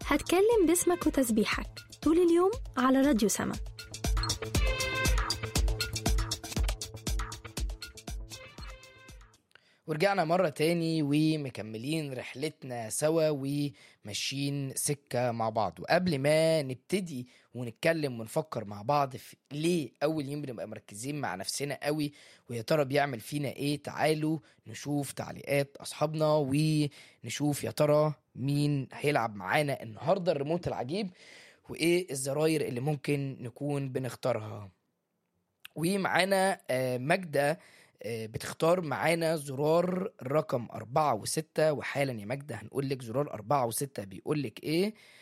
هتكلم باسمك وتسبيحك طول اليوم على راديو سما ورجعنا مرة تاني ومكملين رحلتنا سوا وماشيين سكة مع بعض وقبل ما نبتدي ونتكلم ونفكر مع بعض في ليه أول يوم بنبقى مركزين مع نفسنا قوي ويا ترى بيعمل فينا إيه تعالوا نشوف تعليقات أصحابنا ونشوف يا ترى مين هيلعب معانا النهاردة الريموت العجيب وإيه الزراير اللي ممكن نكون بنختارها ومعانا آه، ماجدة آه، بتختار معانا زرار رقم أربعة وستة وحالا يا ماجدة هنقول لك زرار أربعة وستة بيقول لك إيه